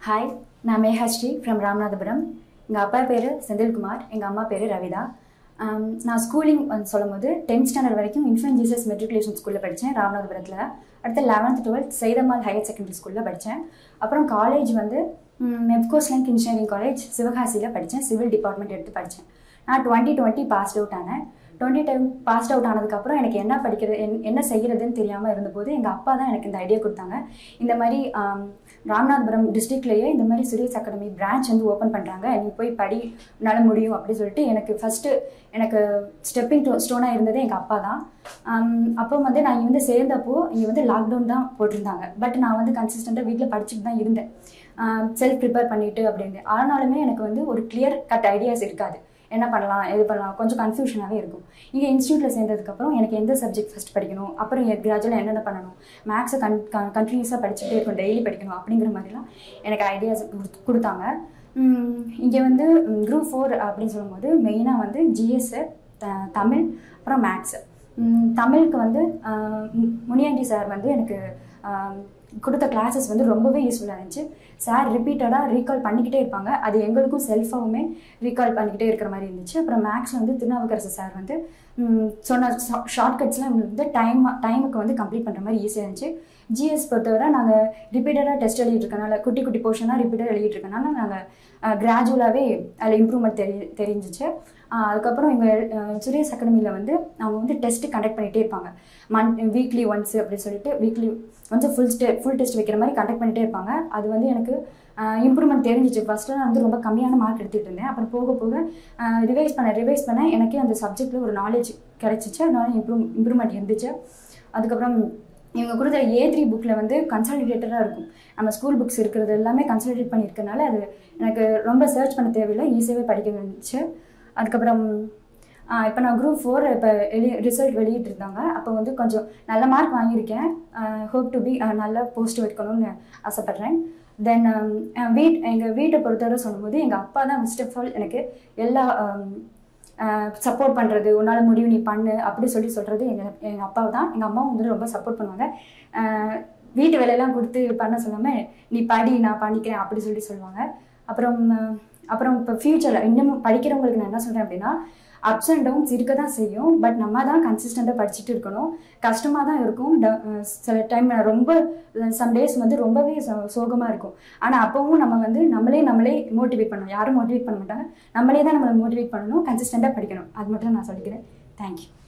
hi நான் Meghashree from Ramanathapuram எங்கள் அப்பா பேர் செந்தில்குமார் எங்கள் அம்மா பேர் ரவிதா ஆம், நான் ஸ்கூலிங் வந்து சொல்லும் போது டென்த் ஸ்டாண்டர்ட் வரைக்கும் இன்ஃபென்ட் ஜீசஸ் மெட்ரிகுலேஷன் ஸ்கூலில் படித்தேன் ராமநாதபுரத்தில் அடுத்து eleventh twelfth Saithammal higher secondary ஸ்கூலில் படித்தேன் அப்புறம் காலேஜ் வந்து மெப்கோஸ் லிங்க் இன்ஜினியரிங் காலேஜ் சிவகாசியில் படித்தேன் சிவில் டிபார்ட்மெண்ட் எடுத்து படித்தேன் நான் டுவெண்ட்டி டுவெண்ட்டி பாஸ்ட் அவுட் ஆனேன் டுவெண்ட்டி டைம் பாஸ்ட் அவுட் ஆனதுக்கப்புறம் எனக்கு என்ன படிக்கிறது என்- என்ன செய்கிறதுன்னு தெரியாமல் இருந்தபோது எங்கள் அப்பா தான் எனக்கு இந்த ஐடியா கொடுத்தாங்க இந்த மாதிரி ஆம், ராமநாதபுரம் டிஸ்ட்ரிக்ட்லேயே இந்த மாதிரி சுரேஷ் அகாடமி பிரான்ச் வந்து ஓப்பன் பண்ணுறாங்க நீ போய் படி உன்னால் முடியும் அப்படின்னு சொல்லிட்டு எனக்கு ஃபஸ்ட்டு எனக்கு ஸ்டெப்பிங் ஸ்டோனாக இருந்தது எங்கள் அப்பா தான் ஆம், அப்போ வந்து நான் இங்கே வந்து சேர்ந்தப்போ இங்கே வந்து லாக்டவுன் தான் போட்டிருந்தாங்க பட் நான் வந்து கன்சிஸ்டண்ட்டாக வீட்டில் படிச்சுட்டு தான் இருந்தேன் செல்ஃப் ப்ரிப்பேர் பண்ணிட்டு அப்படின்னு ஆனாலுமே எனக்கு வந்து ஒரு கிளியர் கட் ஐடியாஸ் இருக்காது என்ன பண்ணலாம் எது பண்ணலாம் கொஞ்சம் கன்ஃபியூஷனாகவே இருக்கும் இங்கே இன்ஸ்டியூட்டில் சேர்ந்ததுக்கப்புறம் எனக்கு எந்த சப்ஜெக்ட் ஃபஸ்ட் படிக்கணும் அப்புறம் கிராஜுவலாக என்னென்ன பண்ணணும் மேக்ஸை கன் கண்டினியூஸாக படிச்சுட்டே இருக்கும் டெய்லி படிக்கணும் அப்படிங்கிற மாதிரிலாம் எனக்கு ஐடியாஸ் கொடுத்தாங்க இங்கே வந்து குரூப் ஃபோர் அப்படின்னு சொல்லும்போது மெயினாக வந்து ஜிஎஸ்ஸு தமிழ் அப்புறம் மேக்ஸு தமிழுக்கு வந்து ஆஹ் மு- முனியாண்டி சார் வந்து எனக்கு ஆஹ் கொடுத்த கிளாஸஸ் வந்து ரொம்பவே யூஸ்ஃபுல்லாக இருந்துச்சு சார் ரிப்பீட்டடாக ரீகால் பண்ணிக்கிட்டே இருப்பாங்க அது எங்களுக்கும் செல்ஃபாகவுமே ரீகால் பண்ணிக்கிட்டே இருக்கிற மாதிரி இருந்துச்சு அப்புறம் மேக்ஸ் வந்து திருநாவுக்கரசு சார் வந்து ம், சொன்ன ஷார்ட்கட்ஸ்லாம் வந்து டைம் டைமுக்கு வந்து கம்ப்ளீட் பண்ணுற மாதிரி ஈஸியாக இருந்துச்சு ஜிஎஸ் பொறுத்தவரை நாங்கள் ரிப்பீட்டடாக டெஸ்ட் எழுதிட்டு இருக்கனால குட்டி குட்டி போர்ஷனாக ரிப்பீட்டடாக எழுதிட்டு இருக்கனால நாங்கள் கிராஜுவலாகவே அதில் இம்ப்ரூவ்மெண்ட் தெரி தெரிஞ்சிச்சு ஆஹ் அதுக்கப்புறம் எங்கள் சுரேஷ் அகாடமியில் வந்து அவங்க வந்து டெஸ்ட்டு கண்டக்ட் பண்ணிகிட்டே இருப்பாங்க மந்த் வீக்லி ஒன்ஸ் அப்படின்னு சொல்லிட்டு weekly once full stay full test வைக்கிற மாதிரி கண்டக்ட் பண்ணிகிட்டே இருப்பாங்க அது வந்து எனக்கு இம்ப்ரூவ்மெண்ட் தெரிஞ்சிச்சு ஃபஸ்ட்டு நான் வந்து ரொம்ப கம்மியான மார்க் எடுத்துகிட்டு இருந்தேன் அப்புறம் போக போக ரிவைஸ் பண்ண ரிவைஸ் பண்ண எனக்கே அந்த சப்ஜெக்ட்டில் ஒரு நாலேஜ் கிடச்சிச்சு அதனால இம்ப்ரூவ் இம்ப்ரூவ்மெண்ட் இருந்துச்சு அதுக்கப்புறம் இவங்க கொடுத்த ஏ த்ரீ புக்கில் வந்து கன்சாலிடேட்டடாக இருக்கும் நம்ம ஸ்கூல் புக்ஸ் இருக்கிறது எல்லாமே கன்சாலிடேட் பண்ணியிருக்கனால அது எனக்கு ரொம்ப சர்ச் பண்ண தேவையில்லை ஈஸியாகவே படிக்க வந்துச்சு அதுக்கப்புறம் இப்போ நான் குரூப் ஃபோர் இப்போ வெளி ரிசல்ட் வெளியிட்டிருந்தாங்க அப்போ வந்து கொஞ்சம் நல்ல மார்க் வாங்கியிருக்கேன் ஹோப் டு பி நல்ல போஸ்ட் வைக்கணும்னு ஆசைப்பட்றேன் தென் வீட் எங்கள் வீட்டை பொறுத்தவரை சொல்லும்போது எங்கள் அப்பா தான் ஃபர்ஸ்ட் ஆஃப் ஆல் எனக்கு எல்லா சப்போர்ட் பண்ணுறது உன்னால் முடியும் நீ பண்ணு அப்படி சொல்லி சொல்கிறது எங்கள் எங்கள் அப்பா தான் எங்கள் அம்மாவும் வந்து ரொம்ப சப்போர்ட் பண்ணுவாங்க அஹ் வீட்டு வேலையெல்லாம் கொடுத்து பண்ண சொல்லாமல் நீ படி நான் பண்ணிக்கிறேன் அப்படி சொல்லி சொல்லுவாங்க அப்புறம் அஹ் அப்புறம் இப்போ ஃப்யூச்சரில் இன்னமும் படிக்கிறவங்களுக்கு நான் என்ன சொல்கிறேன் அப்படின்னா அப்ஸ் அண்ட் டவுன்ஸ் இருக்க தான் செய்யும் பட் நம்ம தான் கன்சிஸ்டண்ட்டாக படிச்சுட்டு இருக்கணும் கஷ்டமாக தான் இருக்கும் ட- அஹ் சில டைம் ரொம்ப சம் டேஸ் வந்து ரொம்பவே சோ- சோகமாக இருக்கும் ஆனால் அப்போவும் நம்ம வந்து நம்மளே நம்மளே மோட்டிவேட் பண்ணணும் யாரும் மோட்டிவேட் பண்ண மாட்டாங்க நம்மளே தான் நம்மளை மோட்டிவேட் பண்ணணும் கன்சிஸ்டண்ட்டாக படிக்கணும் அது மட்டும் நான் சொல்லிக்கிறேன் தேங்க்யூ